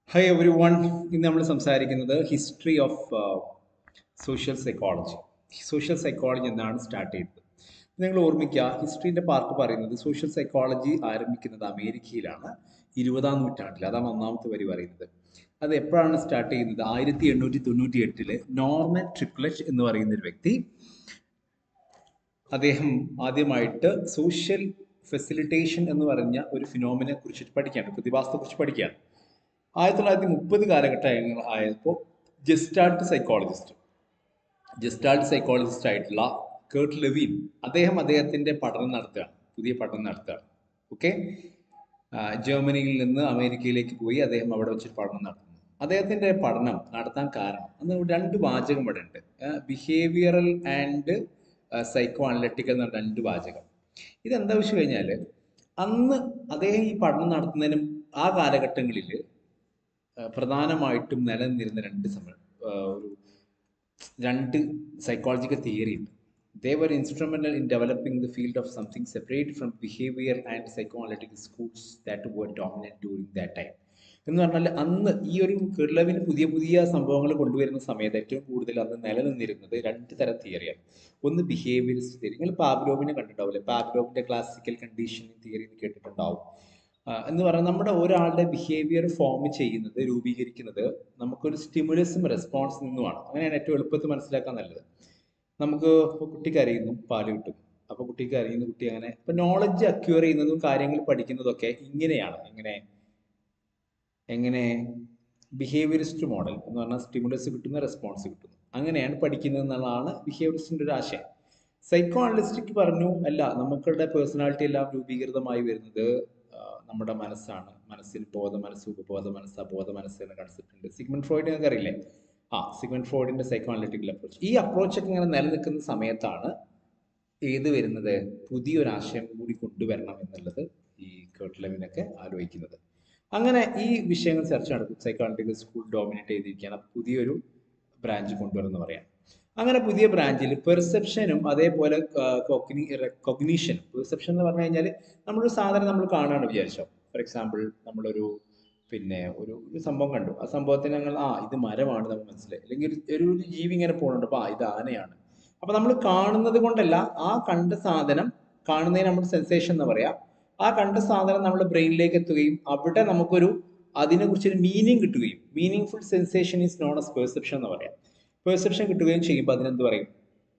hi every one ഇന്ന് നമ്മൾ സംസാരിക്കുന്നത് history of social psychology social psychology എന്നാണ് സ്റ്റാർട്ട് ചെയ്തത് നിങ്ങൾ ഓർമ്മിക്കുക ഹിസ്റ്ററിൻ്റെ പാർട്ട് പറയുന്നത് സോഷ്യൽ സൈക്കോളജി ആരംഭിക്കുന്നത് അമേരിക്കയിലാണ് ഇരുപതാം നൂറ്റാണ്ടിൽ അതാണ് ഒന്നാമത്തെ വരി പറയുന്നത് അത് എപ്പോഴാണ് സ്റ്റാർട്ട് ചെയ്യുന്നത് ആയിരത്തി എണ്ണൂറ്റി തൊണ്ണൂറ്റി എട്ടില് നോർമൻ ട്രിപ്ലറ്റ് എന്ന് പറയുന്ന ഒരു വ്യക്തി അദ്ദേഹം ആദ്യമായിട്ട് സോഷ്യൽ ഫെസിലിറ്റേഷൻ എന്ന് പറഞ്ഞ ഒരു ഫിനോമിനെ കുറിച്ചിട്ട് പഠിക്കുകയാണ് പ്രതിഭാസത്തെ കുറിച്ച് പഠിക്കുകയാണ് ആയിരത്തി തൊള്ളായിരത്തി മുപ്പത് കാലഘട്ടങ്ങൾ ആയപ്പോൾ ജസ്റ്റാൾട്ട് സൈക്കോളജിസ്റ്റ് ജസ്റ്റാൾട്ട് സൈക്കോളജിസ്റ്റ് ആയിട്ടുള്ള കേർട്ട് ലെവീൻ അദ്ദേഹം അദ്ദേഹത്തിന്റെ പഠനം നടത്തുകയാണ് പുതിയ പഠനം നടത്തുകയാണ് ഓക്കെ ജർമ്മനിയിൽ നിന്ന് അമേരിക്കയിലേക്ക് പോയി അദ്ദേഹം അവിടെ വെച്ച് പഠനം നടത്തുന്നു അദ്ദേഹത്തിന്റെ പഠനം നടത്താൻ കാരണം അന്ന് രണ്ട് വാചകം ഇവിടെ ഉണ്ട് ബിഹേവിയറൽ ആൻഡ് സൈക്കോ അനലറ്റിക്കൽ എന്ന രണ്ട് വാചകം ഇതെന്താ വെച്ച് കഴിഞ്ഞാൽ അന്ന് അദ്ദേഹം ഈ പഠനം നടത്തുന്നതിനും ആ കാലഘട്ടങ്ങളിൽ പ്രധാനമായിട്ടും നിലനിന്നിരുന്ന രണ്ട് സമ ഒരു രണ്ട് സൈക്കോളജിക്കൽ തിയറി ഉണ്ട് they were instrumental in developing the field of something separate from behaviour and psycho analytical schools that were dominant during that time എന്ന് പറഞ്ഞാൽ അന്ന് ഈ ഒരു കിർലവിന് പുതിയ പുതിയ സംഭവങ്ങൾ കൊണ്ടുവരുന്ന സമയത്ത് ഏറ്റവും കൂടുതൽ അന്ന് നിലനിന്നിരുന്നത് രണ്ട് തരം തിയറിയാണ് ഒന്ന് ബിഹേവിയറിസ്റ്റ് തിയറി നിങ്ങൾ പാബ്ലോവിനെ കണ്ടിട്ടുണ്ടാവില്ലേ പാബ്ലോവിന്റെ ക്ലാസിക്കൽ കണ്ടീഷനിങ് തിയറി എന്ന് കേട്ടിട്ടുണ്ടാവും എന്ന് പറഞ്ഞാൽ നമ്മുടെ ഒരാളുടെ ബിഹേവിയർ ഫോം ചെയ്യുന്നത് രൂപീകരിക്കുന്നത് നമുക്കൊരു സ്റ്റിമുലസും റെസ്പോൺസ് നിന്നുമാണ് അങ്ങനെയാണ് ഏറ്റവും എളുപ്പത്തിൽ മനസ്സിലാക്കാൻ നല്ലത് നമുക്ക് ഇപ്പോൾ കുട്ടിക്ക് അറിയുന്നു പാല് കിട്ടും അപ്പോൾ കുട്ടിക്ക് അറിയുന്ന കുട്ടി അങ്ങനെ ഇപ്പൊ നോളജ് അക്യൂർ ചെയ്യുന്നതും കാര്യങ്ങൾ പഠിക്കുന്നതൊക്കെ ഇങ്ങനെയാണ് എങ്ങനെ എങ്ങനെ ബിഹേവിയറിസ്റ്റ് മോഡൽ എന്ന് പറഞ്ഞാൽ സ്റ്റിമുലസ് കിട്ടുന്ന റെസ്പോൺസ് കിട്ടുന്നു അങ്ങനെയാണ് പഠിക്കുന്നത് എന്നുള്ളതാണ് ബിഹേവിയറിസ്റ്റിന്റെ ഒരു ആശയം സൈക്കോ അനലിസ്റ്റിക് പറഞ്ഞു അല്ല നമുക്കുടെ പേഴ്സണാലിറ്റി എല്ലാം രൂപീകൃതമായി വരുന്നത് നമ്മുടെ മനസ്സാണ് മനസ്സിൽ ബോധ മനസ്സ് ഉപബോധ മനസ്സ് അബോധ മനസ്സ് എന്ന കൺസെപ്റ്റ് ഉണ്ട് സിഗ്മൻ ഫ്രോയിഡ് നിങ്ങൾക്ക് അറിയില്ലേ ആ സിഗ്മൻ ഫ്രോയിഡിന്റെ സൈക്കോ അനലിറ്റിക്കൽ അപ്രോച്ച് ഈ അപ്രോച്ചൊക്കെ ഇങ്ങനെ നിലനിൽക്കുന്ന സമയത്താണ് ഏത് വരുന്നത് പുതിയൊരു ആശയം കൂടി കൊണ്ടുവരണം എന്നുള്ളത് ഈ കേട്ട്ലവിനൊക്കെ ആലോചിക്കുന്നത് അങ്ങനെ ഈ വിഷയങ്ങൾ ചർച്ച നടക്കും സൈക്കോളജിക്കൽ സ്കൂൾ ഡോമിനേറ്റ് ചെയ്തിരിക്കുകയാണ് പുതിയൊരു ബ്രാഞ്ച് കൊണ്ടുവരുമെന്ന് പറയാം അങ്ങനെ പുതിയ ബ്രാഞ്ചിൽ പെർസെപ്ഷനും അതേപോലെ കൊഗ്നീഷനും പെർസെപ്ഷൻ എന്ന് പറഞ്ഞു കഴിഞ്ഞാൽ നമ്മളൊരു സാധനം നമ്മൾ കാണുകയാണ് വിചാരിച്ചോ ഫോർ എക്സാമ്പിൾ നമ്മളൊരു പിന്നെ ഒരു ഒരു സംഭവം കണ്ടു ആ സംഭവത്തിന് ഞങ്ങൾ ആ ഇത് മരമാണ് നമുക്ക് മനസ്സിലായി അല്ലെങ്കിൽ ഒരു ജീവി ഇങ്ങനെ പോകുന്നുണ്ട് അപ്പോൾ ആ ഇത് ആനയാണ് അപ്പൊ നമ്മൾ കാണുന്നത് കൊണ്ടല്ല ആ കണ്ട സാധനം കാണുന്നതിന് നമ്മൾ സെൻസേഷൻ എന്ന് പറയാം ആ കണ്ട സാധനം നമ്മുടെ ബ്രെയിനിലേക്ക് എത്തുകയും അവിടെ നമുക്കൊരു അതിനെക്കുറിച്ച് ഒരു മീനിങ് കിട്ടുകയും meaning full sensation is known as perception എന്ന് പറയാം പെർസെപ്ഷൻ കിട്ടുകയും ചെയ്യുമ്പോൾ അതിനെന്ത് പറയും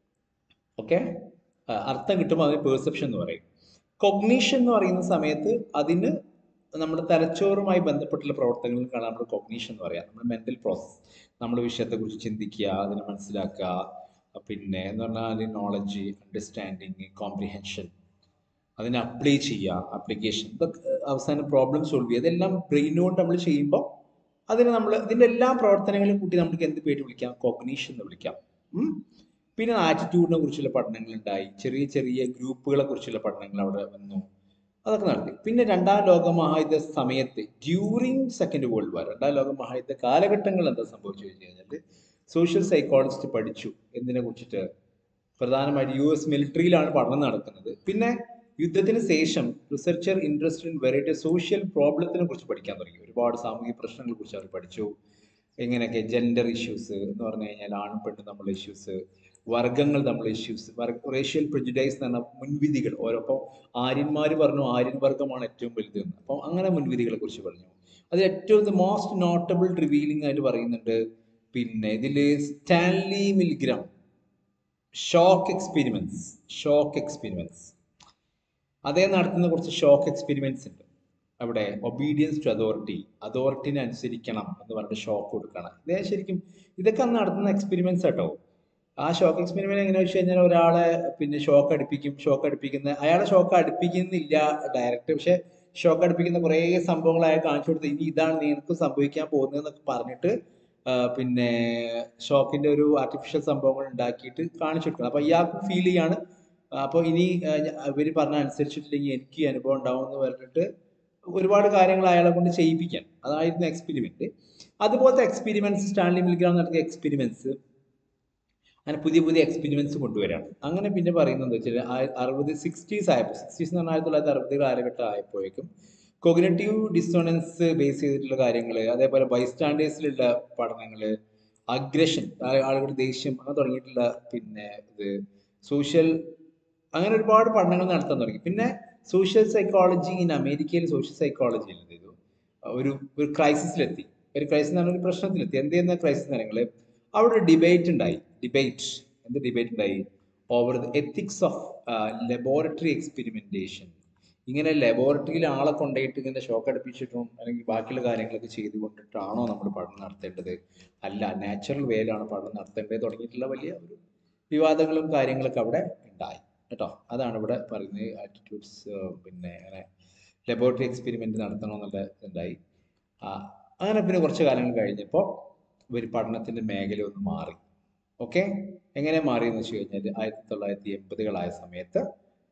ഓക്കെ അർത്ഥം കിട്ടുമ്പോൾ അതിന് പെർസെപ്ഷൻ എന്ന് പറയും കൊഗ്നീഷൻ എന്ന് പറയുന്ന സമയത്ത് അതിന് നമ്മുടെ തലച്ചോറുമായി ബന്ധപ്പെട്ടുള്ള പ്രവർത്തനങ്ങൾക്കാണ് നമ്മൾ കൊഗ്നീഷൻ എന്ന് പറയാം നമ്മുടെ മെന്റൽ പ്രോസസ് നമ്മൾ വിഷയത്തെക്കുറിച്ച് ചിന്തിക്കുക അതിനെ മനസ്സിലാക്കുക പിന്നെ എന്ന് പറഞ്ഞാൽ നോളജ് അണ്ടർസ്റ്റാൻഡിങ് കോംപ്രിഹെൻഷൻ അതിനെ അപ്ലൈ ചെയ്യുക ആപ്ലിക്കേഷൻ ഇതൊക്കെ അവസാനം പ്രോബ്ലം സോൾവ് ചെയ്യുക ഇതെല്ലാം ബ്രെയിൻ കൊണ്ട് നമ്മൾ ചെയ്യുമ്പോൾ അതിന് നമ്മൾ ഇതിന്റെ എല്ലാ പ്രവർത്തനങ്ങളും കൂട്ടി നമുക്ക് എന്ത് പേര് വിളിക്കാം കോഗ്നീഷൻ എന്ന് വിളിക്കാം പിന്നെ ആറ്റിറ്റ്യൂഡിനെ കുറിച്ചുള്ള പഠനങ്ങൾ ഉണ്ടായി ചെറിയ ചെറിയ ഗ്രൂപ്പുകളെ കുറിച്ചുള്ള പഠനങ്ങൾ അവിടെ വന്നു അതൊക്കെ നടത്തി പിന്നെ രണ്ടാം ലോക മഹായുദ്ധ സമയത്ത് ഡ്യൂറിങ് സെക്കൻഡ് വേൾഡ് വാർ രണ്ടാം ലോക മഹായുദ്ധ കാലഘട്ടങ്ങൾ എന്താ സംഭവിച്ചു കഴിഞ്ഞു കഴിഞ്ഞാൽ സോഷ്യൽ സൈക്കോളജിസ്റ്റ് പഠിച്ചു എന്തിനെ കുറിച്ചിട്ട് പ്രധാനമായിട്ട് യു എസ് മിലിറ്ററിയിലാണ് പഠനം നടക്കുന്നത് പിന്നെ യുദ്ധത്തിന് ശേഷം researcher interest in variety social പ്രോബ്ലത്തിനെ കുറിച്ച് പഠിക്കാൻ തുടങ്ങി ഒരുപാട് സാമൂഹിക പ്രശ്നങ്ങളെ കുറിച്ച് അവർ പഠിച്ചു എങ്ങനെയൊക്കെ ജെൻഡർ ഇഷ്യൂസ് എന്ന് പറഞ്ഞു കഴിഞ്ഞാൽ ആണും പെണ്ണും തമ്മിലുള്ള ഇഷ്യൂസ് വർഗങ്ങൾ തമ്മിലുള്ള ഇഷ്യൂസ് റേഷ്യൽ പ്രിജുഡൈസ് എന്ന് പറഞ്ഞ മുൻവിധികൾ ഓരോപ്പം ആര്യന്മാർ പറഞ്ഞു ആര്യൻ വർഗമാണ് ഏറ്റവും വലുത് എന്ന് അപ്പം അങ്ങനെ മുൻവിധികളെ കുറിച്ച് പറഞ്ഞു അതിൽ ഏറ്റവും ദ മോസ്റ്റ് നോട്ടബിൾ റിവീലിംഗ് ആയിട്ട് പറയുന്നുണ്ട് പിന്നെ ഇതിൽ Stanley Milgram shock experiments shock experiments അദ്ദേഹം നടത്തുന്ന കുറച്ച് ഷോക്ക് എക്സ്പെരിമെന്റ്സ് ഉണ്ട് അവിടെ ഒബീഡിയൻസ് ടു അതോറിറ്റി അതോറിറ്റിനെ അനുസരിക്കണം എന്ന് പറഞ്ഞിട്ട് ഷോക്ക് കൊടുക്കണം ഇദ്ദേഹം ശരിക്കും ഇതൊക്കെ അന്ന് നടത്തുന്ന എക്സ്പെരിമെന്റ്സ് കേട്ടോ ആ ഷോക്ക് എക്സ്പെരിമെന്റ് എങ്ങനെയാ വെച്ച് കഴിഞ്ഞാൽ ഒരാളെ പിന്നെ ഷോക്ക് അടുപ്പിക്കും ഷോക്ക് അടുപ്പിക്കുന്ന അയാളെ ഷോക്ക് അടുപ്പിക്കുന്നില്ല ഡയറക്റ്റ് പക്ഷെ ഷോക്ക് അടുപ്പിക്കുന്ന കുറേ സംഭവങ്ങൾ അയാൾ കാണിച്ചു കൊടുത്ത് ഇനി ഇതാണ് നിനക്ക് സംഭവിക്കാൻ പോകുന്നതെന്നൊക്കെ പറഞ്ഞിട്ട് പിന്നെ ഷോക്കിന്റെ ഒരു ആർട്ടിഫിഷ്യൽ സംഭവങ്ങൾ ഉണ്ടാക്കിയിട്ട് കാണിച്ചു കൊടുക്കണം അപ്പൊ ഇയാൾക്ക് ഫീൽ ചെയ്യാണ് അപ്പോൾ ഇനി ഇവർ പറഞ്ഞ അനുസരിച്ചിട്ടില്ലെങ്കിൽ എനിക്ക് അനുഭവം ഉണ്ടാവും എന്ന് പറഞ്ഞിട്ട് ഒരുപാട് കാര്യങ്ങൾ അയാളെ കൊണ്ട് ചെയ്യിപ്പിക്കാൻ അതായിരുന്നു എക്സ്പെരിമെന്റ് അതുപോലത്തെ എക്സ്പെരിമെന്റ്സ് സ്റ്റാൻലി മിൽഗ്രാം നടത്തിയ എക്സ്പെരിമെന്റ്സ് അങ്ങനെ പുതിയ പുതിയ എക്സ്പെരിമെന്റ്സ് കൊണ്ടുവരാണ് അങ്ങനെ പിന്നെ പറയുന്നത് വെച്ചാൽ അറുപത് സിക്സ്റ്റീസ് ആയപ്പോൾ സിക്സ്റ്റീസ് എന്ന് പറഞ്ഞാൽ ആയിരത്തി തൊള്ളായിരത്തി അറുപത് കാലഘട്ടം ആയപ്പോഴേക്കും കൊഗ്നറ്റീവ് ഡിസോണൻസ് ബേസ് ചെയ്തിട്ടുള്ള കാര്യങ്ങൾ അതേപോലെ ബൈസ്റ്റാൻഡേഴ്സിലുള്ള പഠനങ്ങൾ അഗ്രഷൻ ആളുകളുടെ ദേഷ്യം അങ്ങനെ തുടങ്ങിയിട്ടുള്ള പിന്നെ ഇത് സോഷ്യൽ അങ്ങനെ ഒരുപാട് പഠനങ്ങൾ നടത്താൻ തുടങ്ങി പിന്നെ സോഷ്യൽ സൈക്കോളജി ഇൻ അമേരിക്കയിൽ സോഷ്യൽ സൈക്കോളജി എന്ത് ചെയ്തു ഒരു ഒരു ക്രൈസിസിലെത്തി ഒരു ക്രൈസിസ് എന്ന് പറഞ്ഞ ഒരു പ്രശ്നത്തിലെത്തി എന്ത് ചെയ്യുന്ന ക്രൈസിസ് കാര്യങ്ങൾ അവിടെ ഒരു ഡിബേറ്റ് ഉണ്ടായി ഡിബേറ്റ് എന്ത് ഡിബേറ്റ് ഉണ്ടായി over the ethics of laboratory experimentation ഇങ്ങനെ ലബോറട്ടറിയിൽ ആളെ കൊണ്ടുപോയിട്ട് ഇങ്ങനെ ഷോക്ക് അടുപ്പിച്ചിട്ടും അല്ലെങ്കിൽ ബാക്കിയുള്ള കാര്യങ്ങളൊക്കെ ചെയ്ത് കൊണ്ടിട്ടാണോ നമ്മൾ പഠനം നടത്തേണ്ടത് അല്ല നാച്ചുറൽ വേയിലാണ് പഠനം നടത്തേണ്ടത് തുടങ്ങിയിട്ടുള്ള വലിയ ഒരു വിവാദങ്ങളും കാര്യങ്ങളൊക്കെ അവിടെ ഉണ്ടായി കേട്ടോ അതാണ് ഇവിടെ പറയുന്നത് ആറ്റിറ്റ്യൂഡ്സ് പിന്നെ അങ്ങനെ ലബോറട്ടറി എക്സ്പെരിമെന്റ് നടത്തണമെന്നുള്ള ഇതുണ്ടായി ആ, അങ്ങനെ പിന്നെ കുറച്ച് കാലങ്ങൾ കഴിഞ്ഞപ്പോൾ ഒരു പഠനത്തിന്റെ മേഖല ഒന്ന് മാറി ഓക്കെ എങ്ങനെ മാറി എന്ന് വെച്ച് കഴിഞ്ഞാൽ ആയിരത്തി തൊള്ളായിരത്തി എൺപതുകളായ സമയത്ത്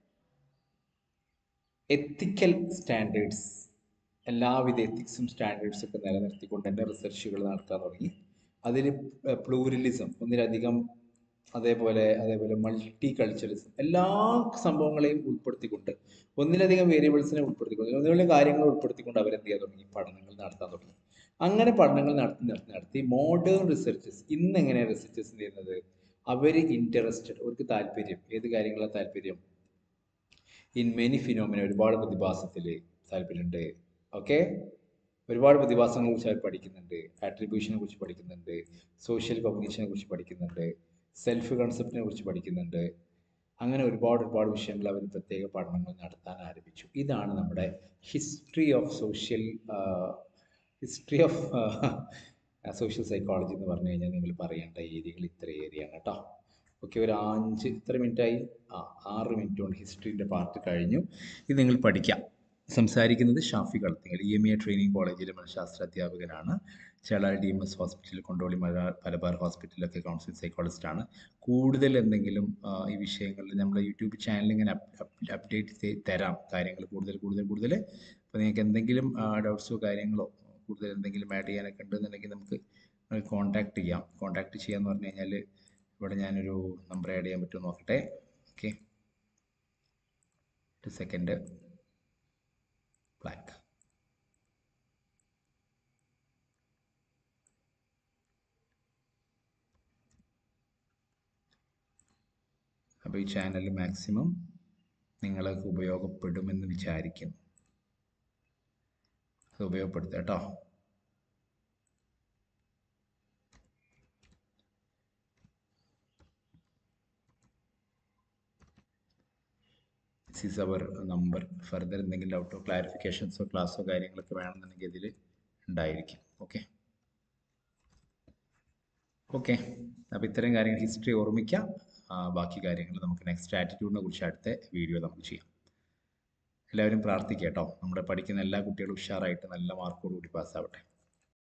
എത്തിക്കൽ സ്റ്റാൻഡേർഡ്സ് എല്ലാവിധ എത്തിക്സും സ്റ്റാൻഡേർഡ്സും ഒക്കെ നിലനിർത്തിക്കൊണ്ട് തന്നെ റിസർച്ചുകൾ നടത്താൻ തുടങ്ങി അതിൽ പ്ലൂരലിസം ഒന്നിലധികം അതേപോലെ അതേപോലെ മൾട്ടി കൾച്ചറിസം എല്ലാ സംഭവങ്ങളെയും ഉൾപ്പെടുത്തിക്കൊണ്ട് ഒന്നിലധികം വേരിയബിൾസിനെ ഉൾപ്പെടുത്തിക്കൊണ്ട് ഒന്നിലധികം കാര്യങ്ങൾ ഉൾപ്പെടുത്തിക്കൊണ്ട് അവരെന്ത് ചെയ്യാൻ തുടങ്ങി പഠനങ്ങൾ നടത്താൻ തുടങ്ങി അങ്ങനെ പഠനങ്ങൾ നടത്തി നടത്തി നടത്തി മോഡേൺ റിസർച്ചസ് ഇന്ന് എങ്ങനെയാണ് റിസർച്ചസ് ചെയ്യുന്നത് അവർ ഇൻട്രസ്റ്റഡ് അവർക്ക് താല്പര്യം ഏത് കാര്യങ്ങളാണ് താല്പര്യം ഇൻ മെനി ഫിനോമിന ഒരുപാട് പ്രതിഭാസത്തിൽ താല്പര്യമുണ്ട് ഓക്കെ ഒരുപാട് പ്രതിഭാസങ്ങളെ കുറിച്ച് അവർ പഠിക്കുന്നുണ്ട് ആട്രിബ്യൂഷനെ കുറിച്ച് പഠിക്കുന്നുണ്ട് സോഷ്യൽ കോഗ്നീഷനെ കുറിച്ച് പഠിക്കുന്നുണ്ട് സെൽഫ് കൺസെപ്റ്റിനെ കുറിച്ച് പഠിക്കുന്നുണ്ട് അങ്ങനെ ഒരുപാട് ഒരുപാട് വിഷയങ്ങൾ അവർ പ്രത്യേക പഠനങ്ങൾ നടത്താൻ ആരംഭിച്ചു ഇതാണ് നമ്മുടെ history of social history of social psychology എന്ന് പറഞ്ഞു കഴിഞ്ഞാൽ നിങ്ങൾ പറയേണ്ട ഏരിയകൾ ഇത്ര ഏരിയയാണ് കേട്ടോ ഓക്കെ ഒരു അഞ്ച് ഇത്ര മിനിറ്റായി ആ ആറ് മിനിറ്റ് കൊണ്ട് ഹിസ്റ്ററിൻ്റെ പാർട്ട് കഴിഞ്ഞു ഇത് നിങ്ങൾ പഠിക്കാം സംസാരിക്കുന്നത് Shafi Kalathingal E M A training കോളേജിലെ മനഃശാസ്ത്ര അധ്യാപകനാണ് Chelal D M S hospital Kondotty Malabar Malabar ഹോസ്പിറ്റലിലൊക്കെ കൗൺസിൽ സൈക്കോളജിസ്റ്റ് ആണ് കൂടുതൽ എന്തെങ്കിലും ആ, ഈ വിഷയങ്ങളിൽ നമ്മുടെ യൂട്യൂബ് ചാനൽ ഇങ്ങനെ അപ്ഡേറ്റ് തരാം കാര്യങ്ങൾ കൂടുതൽ കൂടുതൽ കൂടുതൽ അപ്പോൾ നിങ്ങൾക്ക് എന്തെങ്കിലും ഡൗട്ട്സോ കാര്യങ്ങളോ കൂടുതൽ എന്തെങ്കിലും ആഡ് ചെയ്യാനൊക്കെ ഉണ്ടെന്നുണ്ടെങ്കിൽ നമുക്ക് കോൺടാക്ട് ചെയ്യാം കോൺടാക്ട് ചെയ്യാന്ന് പറഞ്ഞു കഴിഞ്ഞാൽ ഇവിടെ ഞാനൊരു നമ്പർ ആഡ് ചെയ്യാൻ പറ്റുമോ നോക്കട്ടെ ഓക്കെ ഒരു സെക്കൻഡ് ബ്ലാക്ക് അപ്പോൾ ഈ ചാനൽ മാക്സിമം നിങ്ങൾക്ക് ഉപയോഗപ്പെടുമെന്ന് വിചാരിക്കുന്നു അത് ഉപയോഗപ്പെടുത്തുക കേട്ടോ this is our number further എന്തെങ്കിലും ഡൗട്ടോ ക്ലാരിഫിക്കേഷൻസോ ക്ലാസ്സോ കാര്യങ്ങളൊക്കെ വേണമെന്നുണ്ടെങ്കിൽ ഇതിൽ ഉണ്ടായിരിക്കും ഓക്കെ ഓക്കെ അപ്പോൾ ഇത്തരം കാര്യങ്ങൾ ഹിസ്റ്ററി ഓർമ്മിക്കാം ആ, ബാക്കി കാര്യങ്ങൾ നമുക്ക് നെക്സ്റ്റ് ആറ്റിറ്റ്യൂഡിനെ കുറിച്ച് അടുത്ത വീഡിയോ നമുക്ക് ചെയ്യാം എല്ലാവരും പ്രാർത്ഥിക്കുക കേട്ടോ നമ്മുടെ പഠിക്കുന്ന എല്ലാ കുട്ടികളും ഉഷാറായിട്ട് നല്ല മാർക്കോടുകൂടി പാസ്സാവട്ടെ